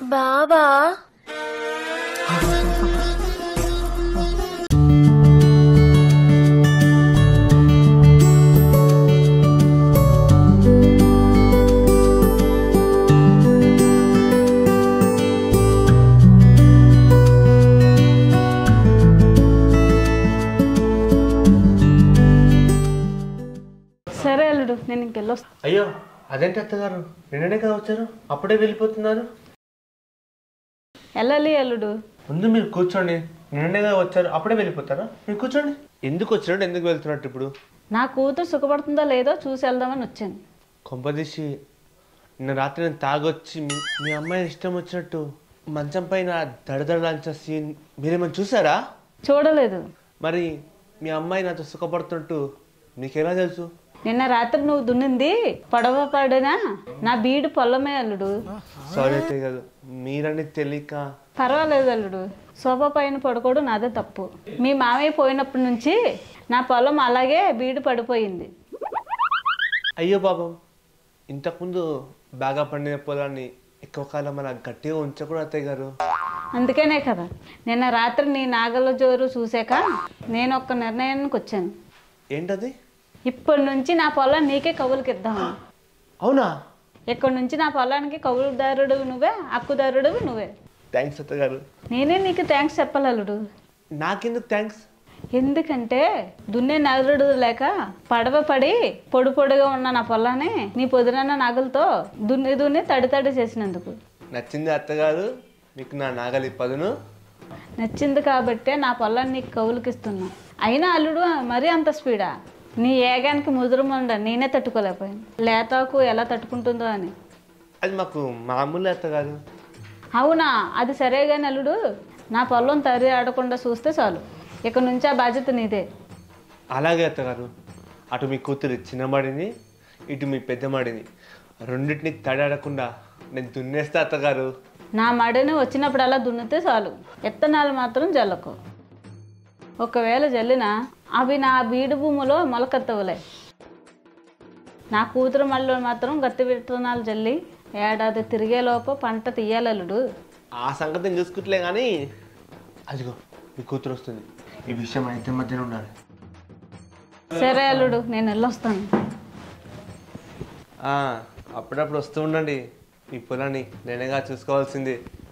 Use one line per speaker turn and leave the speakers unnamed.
బావా
సరే అల్లుడు నేను ఇంకెళ్ళొస్తా
అయ్యో అదేంటి అత్తగారు నిన్ననే కదా వచ్చారు అప్పుడే వెళ్ళిపోతున్నారు
వెళ్ళాలి అల్లుడు
ముందు మీరు కూర్చోండి నిన్ననే కదా వచ్చారు అప్పుడే వెళ్ళిపోతారా మీరు కూర్చోండి ఎందుకు వచ్చినట్టు ఎందుకు వెళ్తున్నట్టు ఇప్పుడు
నా కూతురు సుఖపడుతుందో లేదో చూసి వెళ్దామని వచ్చాను
కొంపదీసి నిన్న రాత్రి నేను తాగొచ్చి మీ మీ అమ్మాయి ఇష్టం వచ్చినట్టు మంచం పైన దడదడలాంచిన సీన్ మీరేమైనా చూసారా
చూడలేదు
మరి మీ అమ్మాయి నాతో సుఖపడుతున్నట్టు మీకెలా తెలుసు
నిన్న రాత్రి నువ్వు దున్నింది పడవ పడినా నా బీడు పొల్లమే అల్లుడు
సారీ అయితే కాదు మీరని తెలియక
పర్వాలేదు అల్లుడు సోఫా పైన పడుకోవడం నాదే తప్పు మీ మామయ్య పోయినప్పటి నుంచి నా పొలం అలాగే బీడు పడిపోయింది
అయ్యో పాపం ఇంతకుముందు బాగా పండిన పొలాన్ని ఎక్కువ కాలం అలా గట్టిగా ఉంచకూడదు అత్తయ్య గారు
అందుకనే కదా నిన్న రాత్రి నీ నాగల జోరు చూశాక నేను ఒక్క నిర్ణయానికి వచ్చాను
ఏంటది
ఇప్పటి నుంచి నా పొలం నీకే కవులకి ఇద్దాము
అవునా
ఇక్కడి నుంచి నా పొలానికి కౌలుదారుడు నువ్వే హక్కుదారుడు నువ్వే
థ్యాంక్స్ అత్తయ్య గారు
నేనే నీకు థ్యాంక్స్ చెప్పాలలుడు
నాకెందుకు థ్యాంక్స్
ఎందుకంటే దున్నే నగరుడు లేక పడవ పడి పొడి పొడిగా ఉన్న నా పొలాన్ని నీ పొద్దునన్న నాగులతో దున్ని దున్ని తడి తడి చేసినందుకు
నచ్చింది అత్తగారు మీకు నా నాగలి పదును
నచ్చింది కాబట్టే నా పొలాన్ని నీకు కౌలుకి ఇస్తున్నా అయినా అల్లుడు మరీ అంత స్పీడా నీ ఏగానికి ముదురుమండ నేనే తట్టుకోలేకపోయాను లేతాకు ఎలా తట్టుకుంటుందో అని
అది మాకు మామూలు అత్తగారు
అవునా అది సరే కానీ అల్లుడు నా పొలం తరి ఆడకుండా చూస్తే చాలు ఇక నుంచి ఆ బాధ్యత నీదే
అలాగే అత్తగారు అటు మీ కూతురు చిన్నమాడిని ఇటు మీ పెద్దమాడిని రెండింటిని తడాడకుండా నేను దున్నేస్తా అత్తగారు
నా మడిని వచ్చినప్పుడు అలా దున్నితే చాలు విత్తనాలు మాత్రం జల్లకు ఒకవేళ జల్లినా అవి నా బీడు భూమిలో మొలకెత్తవులే నా కూతురు మళ్ళీ మాత్రం గట్టి విత్తనాలు జల్లి ఏడాది తిరిగేలోపు పంట తీయాలలుడు
ఆ సంగతి నేను చూసుకుంటలే కానీ అదిగో మీ కూతురు వస్తుంది ఈ విషయం అయితే మధ్యన ఉండాలి
సరే అల్లుడు నేను వెళ్ళొస్తాను
ఆ, అప్పుడప్పుడు వస్తూ ఉండండి ఈ పొలాన్ని నేనేగా చూసుకోవాల్సింది